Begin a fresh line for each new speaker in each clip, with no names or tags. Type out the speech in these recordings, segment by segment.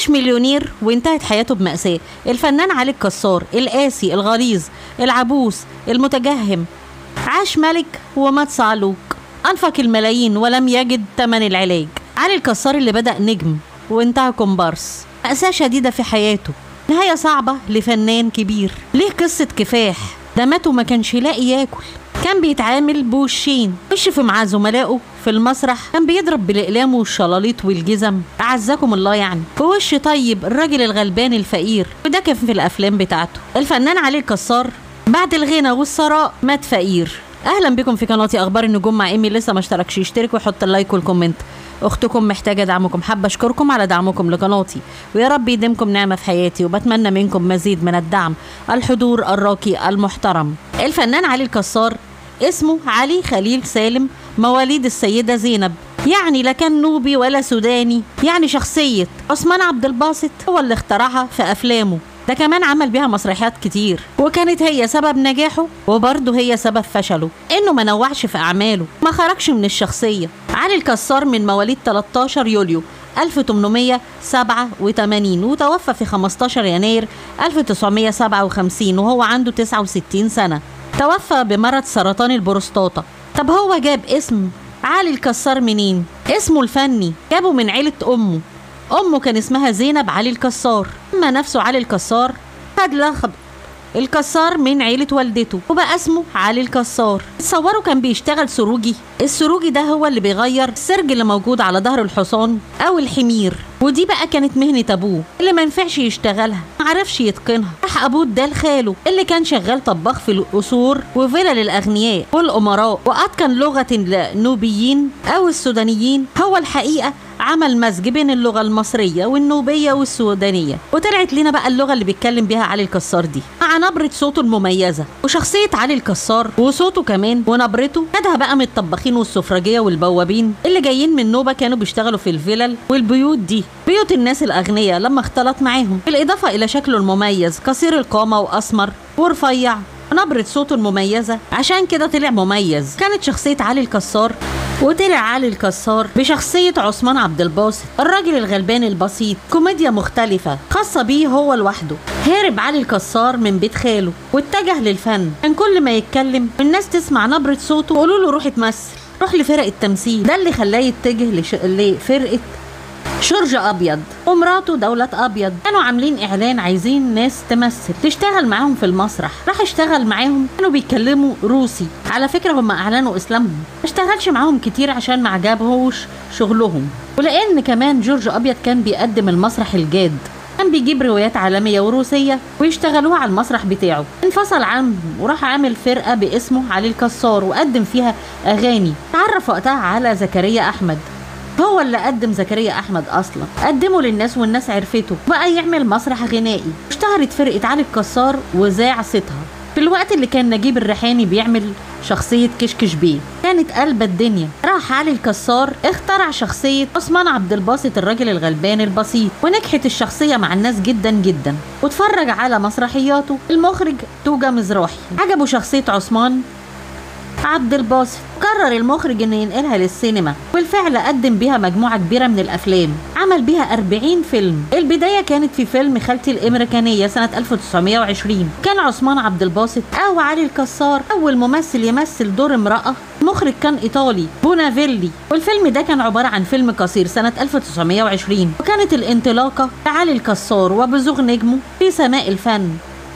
عاش مليونير وانتهت حياته بمأساة الفنان علي الكسار القاسي الغليظ العبوس المتجهم عاش ملك ومات صعلوك أنفق الملايين ولم يجد ثمن العلاج علي الكسار اللي بدأ نجم وانتهى كومبارس مأساة شديدة في حياته نهاية صعبة لفنان كبير ليه قصة كفاح ده مات وما كانش يلاقي ياكل كان بيتعامل بوشين وش في مع زملائه في المسرح كان بيضرب بالأقلام والشلاليط والجزم أعزكم الله يعني بوش طيب الراجل الغلبان الفقير وده كان في الأفلام بتاعته الفنان علي الكسار بعد الغنى والثراء مات فقير اهلا بكم في قناتي اخبار النجوم مع ايمي لسه ما اشتركش يشترك ويحط اللايك والكومنت اختكم محتاجه دعمكم حابه اشكركم على دعمكم لقناتي ويا رب يديمكم نعمه في حياتي وبتمنى منكم مزيد من الدعم الحضور الراقي المحترم الفنان علي الكسار اسمه علي خليل سالم مواليد السيده زينب يعني لا كان نوبي ولا سوداني يعني شخصية عثمان عبد الباسط هو اللي اخترعها في أفلامه ده كمان عمل بيها مسرحيات كتير وكانت هي سبب نجاحه وبرضه هي سبب فشله انه ما نوعش في اعماله ما خرجش من الشخصيه علي الكسار من مواليد 13 يوليو 1887 وتوفى في 15 يناير 1957 وهو عنده 69 سنه توفى بمرض سرطان البروستاتا طب هو جاب اسم علي الكسار منين اسمه الفني جابه من عيله امه امه كان اسمها زينب علي الكسار اما نفسه علي الكسار خد لقب الكسار من عيلة والدته وبقى اسمه علي الكسار تصوروا كان بيشتغل سروجي السروجي ده هو اللي بيغير السرج اللي موجود على ظهر الحصان او الحمير ودي بقى كانت مهنة ابوه اللي ما ينفعش يشتغلها ما عرفش يتقنها راح ابوه ده لخاله اللي كان شغال طباخ في القصور وفلل الاغنياء والامراء واتقن لغة النوبيين او السودانيين هو الحقيقة عمل مزج بين اللغة المصرية والنوبية والسودانية وطلعت لنا بقى اللغة اللي بيتكلم بيها علي الكسار دي مع نبرة صوته المميزة وشخصية علي الكسار وصوته كمان ونبرته خدها بقى من الطباخين والسفرجية والبوابين اللي جايين من نوبة كانوا بيشتغلوا في الفلل والبيوت دي بيوت الناس الأغنياء لما اختلط معاهم بالإضافة إلى شكله المميز قصير القامة وأسمر ورفيع نبرة صوته المميزة عشان كده طلع مميز كانت شخصية علي الكسار وطلع علي الكسار بشخصية عثمان عبد الباسط الراجل الغلبان البسيط كوميديا مختلفة خاصة بيه هو لوحده هرب علي الكسار من بيت خاله واتجه للفن كان كل ما يتكلم الناس تسمع نبرة صوته ويقولوا له روح اتمثل روح لفرق التمثيل ده اللي خلاه يتجه لش... لفرقة شرج ابيض ومراته دولة ابيض كانوا عاملين اعلان عايزين ناس تمثل تشتغل معاهم في المسرح راح اشتغل معاهم كانوا بيتكلموا روسي على فكرة هم اعلنوا اسلامهم ما اشتغلش معاهم كتير عشان ما عجبهوش شغلهم ولان كمان جورج ابيض كان بيقدم المسرح الجاد كان بيجيب روايات عالمية وروسية ويشتغلوها على المسرح بتاعه انفصل عنهم وراح عامل فرقة باسمه علي الكسار وقدم فيها أغاني تعرف وقتها على زكريا أحمد هو اللي قدم زكريا احمد اصلا قدمه للناس والناس عرفته بقى يعمل مسرح غنائي اشتهرت فرقه علي الكسار وذاع صيتها في الوقت اللي كان نجيب الريحاني بيعمل شخصية كشكش بيه كانت قلب الدنيا راح علي الكسار اخترع شخصية عثمان عبد الباسط الراجل الغلبان البسيط ونجحت الشخصية مع الناس جدا جدا واتفرج على مسرحياته المخرج توجا مزراحي عجبه شخصية عثمان عبد الباسط قرر المخرج انه ينقلها للسينما بالفعل قدم بيها مجموعة كبيرة من الافلام عمل بيها 40 فيلم البداية كانت في فيلم خالتي الامريكانية سنة 1920 كان عثمان عبد الباسط او علي الكسار اول ممثل يمثل دور امرأة المخرج كان ايطالي بونافيلي والفيلم ده كان عبارة عن فيلم قصير سنة 1920 وكانت الانطلاقة لعلي الكسار وبزوغ نجمه في سماء الفن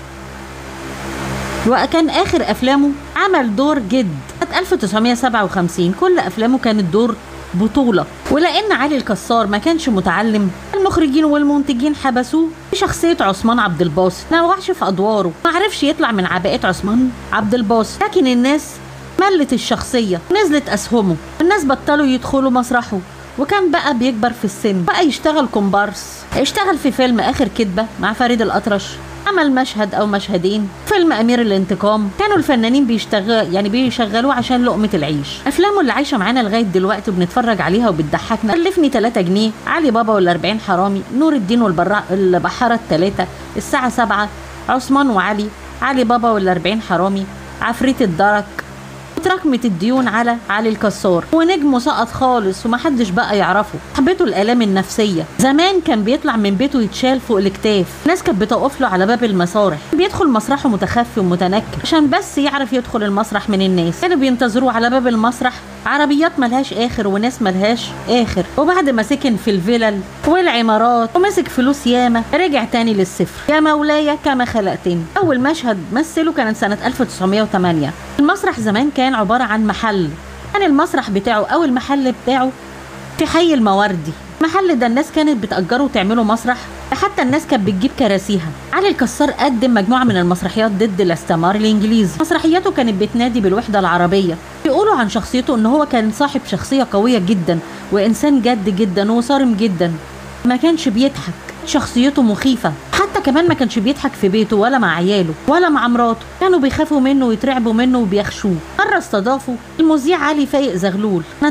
وكان آخر أفلامه عمل دور جد سنة 1957 كل أفلامه كانت دور بطولة ولأن علي الكسار ما كانش متعلم المخرجين والمنتجين حبسوه بشخصية عثمان عبد الباسط ما وقعش في أدواره ما عرفش يطلع من عباءة عثمان عبد الباسط لكن الناس ملت الشخصية نزلت أسهمه الناس بطلوا يدخلوا مسرحه وكان بقى بيكبر في السن بقى يشتغل كومبارس اشتغل في فيلم آخر كدبة مع فريد الأطرش عمل مشهد او مشهدين فيلم امير الانتقام كانوا الفنانين بيشتغل يعني بيشغلوه عشان لقمه العيش افلامه اللي عايشه معانا لغايه دلوقتي وبنتفرج عليها وبتضحكنا كلفني 3 جنيه علي بابا وال 40 حرامي نور الدين والبراء البحاره الثلاثه الساعه 7 عثمان وعلي علي بابا وال 40 حرامي عفريت الدرك اتراكمت الديون على علي الكسار ونجمه سقط خالص ومحدش بقى يعرفه حبته الآلام النفسية زمان كان بيطلع من بيته يتشال فوق الاكتاف ناس كانت بتقف له على باب المسارح بيدخل مسرحه متخفي ومتنكر عشان بس يعرف يدخل المسرح من الناس كانوا بينتظروه على باب المسرح عربيات ملهاش اخر وناس ملهاش اخر وبعد ما سكن في الفلل والعمارات ومسك فلوس ياما رجع تاني للصفر يا مولاي كما خلقتني اول مشهد مثله كانت سنه 1908 المسرح زمان كان عباره عن محل كان المسرح بتاعه او المحل بتاعه في حي المواردي المحل ده الناس كانت بتأجره وتعمله مسرح حتى الناس كانت بتجيب كراسيها علي الكسار قدم مجموعة من المسرحيات ضد الاستعمار الإنجليزي مسرحياته كانت بتنادي بالوحدة العربية بيقولوا عن شخصيته إن هو كان صاحب شخصية قوية جدا وإنسان جد جدا وصارم جدا ما كانش بيضحك شخصيته مخيفة حتى كمان ما كانش بيضحك في بيته ولا مع عياله ولا مع مراته كانوا بيخافوا منه ويترعبوا منه وبيخشوه مرة استضافوا المذيع علي فايق زغلول سنة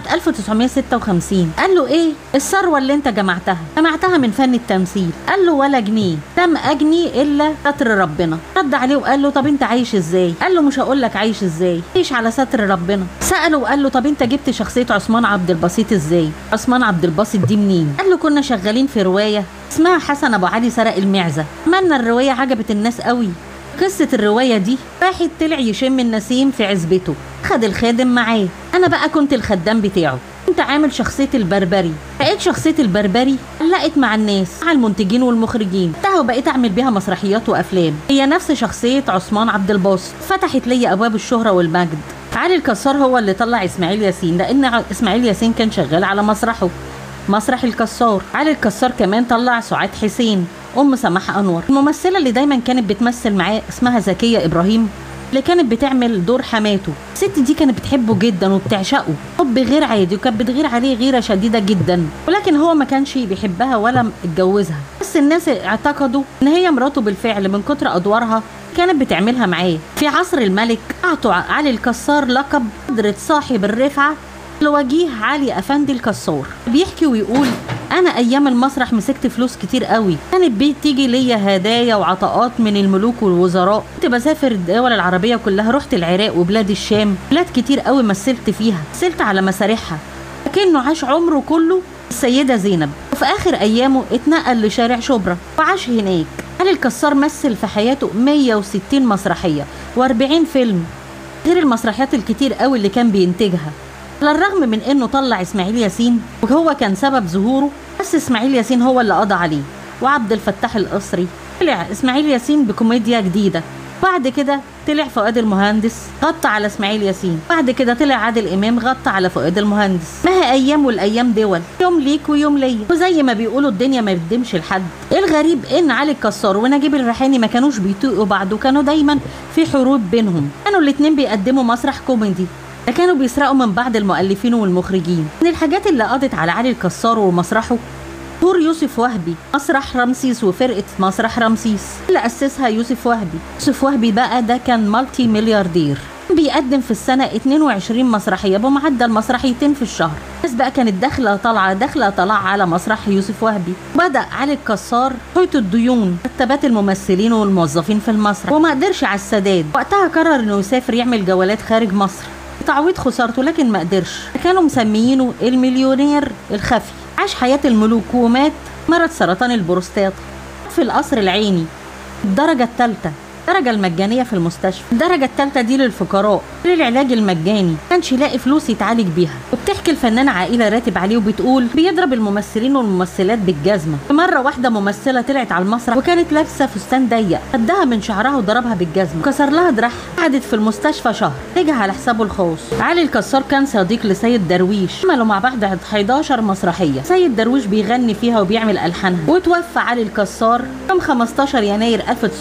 1956 قال له ايه الثروة اللي انت جمعتها جمعتها من فن التمثيل قال له ولا جنيه لم اجني الا ستر ربنا رد عليه وقال له طب انت عايش ازاي قال له مش هقول لك عايش ازاي عيش على ستر ربنا سأله وقال له طب انت جبت شخصية عثمان عبد البسيط ازاي عثمان عبد الباسط دي منين قال له كنا شغالين في رواية اسمها حسن ابو علي سرق المعزة عملنا الرواية عجبت الناس قوي قصة الرواية دي واحد طلع يشم النسيم في عزبته خد الخادم معاه أنا بقى كنت الخدام بتاعه كنت عامل شخصية البربري بقيت شخصية البربري علقت مع الناس مع المنتجين والمخرجين انتهى وبقيت أعمل بيها مسرحيات وأفلام هي نفس شخصية عثمان عبد الباسط فتحت لي أبواب الشهرة والمجد علي الكسار هو اللي طلع إسماعيل ياسين لأن إسماعيل ياسين كان شغال على مسرحه مسرح الكسار علي الكسار كمان طلع سعاد حسين ام سماح انور الممثله اللي دايما كانت بتمثل معاه اسمها زكيه ابراهيم اللي كانت بتعمل دور حماته الست دي كانت بتحبه جدا وبتعشقه حب غير عادي وكانت بتغير عليه غيره شديده جدا ولكن هو ما كانش بيحبها ولا اتجوزها بس الناس اعتقدوا ان هي مراته بالفعل من كتر ادوارها كانت بتعملها معاه في عصر الملك اعطوا علي الكسار لقب قدرة صاحب الرفعه لوجيه علي افندي الكسار بيحكي ويقول انا ايام المسرح مسكت فلوس كتير قوي كانت بتيجي ليا هدايا وعطاءات من الملوك والوزراء كنت بسافر الدول العربيه كلها رحت العراق وبلاد الشام بلاد كتير قوي مثلت فيها مثلت على مسارحها لكنه عاش عمره كله السيده زينب وفي اخر ايامه اتنقل لشارع شبرا وعاش هناك علي الكسار مثل في حياته 160 مسرحيه و40 فيلم غير المسرحيات الكتير قوي اللي كان بينتجها على الرغم من انه طلع اسماعيل ياسين وهو كان سبب ظهوره بس اسماعيل ياسين هو اللي قضى عليه وعبد الفتاح القصري طلع اسماعيل ياسين بكوميديا جديده بعد كده طلع فؤاد المهندس غطى على اسماعيل ياسين بعد كده طلع عادل امام غطى على فؤاد المهندس ما هي ايام والايام دول يوم ليك ويوم ليا وزي ما بيقولوا الدنيا ما بتدمش لحد الغريب ان علي الكسار ونجيب الريحاني ما كانوش بيطيقوا بعض وكانوا دايما في حروب بينهم كانوا الاتنين بيقدموا مسرح كوميدي ده كانوا بيسرقوا من بعض المؤلفين والمخرجين من الحاجات اللي قضت على علي الكسار ومسرحه دور يوسف وهبي مسرح رمسيس وفرقة مسرح رمسيس اللي أسسها يوسف وهبي يوسف وهبي بقى ده كان مالتي ملياردير بيقدم في السنة 22 مسرحية بمعدل مسرحيتين في الشهر الناس بقى كانت داخلة طالعة داخلة طالعة على مسرح يوسف وهبي بدأ علي الكسار حيط الديون مرتبات الممثلين والموظفين في المسرح وما قدرش على السداد وقتها قرر انه يسافر يعمل جولات خارج مصر تعويض خسارته لكن ما قدرش كانوا مسميينه المليونير الخفي عاش حياة الملوك ومات مرض سرطان البروستات في القصر العيني الدرجة الثالثة الدرجة المجانية في المستشفى الدرجة الثالثة دي للفقراء للعلاج المجاني كانش يلاقي فلوس يتعالج بيها وبتحكي الفنانة عائلة راتب عليه وبتقول بيضرب الممثلين والممثلات بالجزمة مرة واحدة ممثلة طلعت على المسرح وكانت لابسة فستان ضيق خدها من شعرها وضربها بالجزمة كسر لها دراعها قعدت في المستشفى شهر رجع على حسابه الخاص علي الكسار كان صديق لسيد درويش عملوا مع بعض 11 مسرحية سيد درويش بيغني فيها وبيعمل ألحانها وتوفى علي الكسار يوم 15 يناير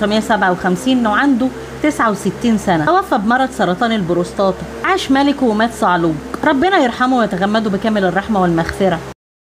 1957 انه عنده 69 سنة توفى بمرض سرطان البروستاتا عاش ملك ومات صعلوك ربنا يرحمه ويتغمده بكامل الرحمة والمغفرة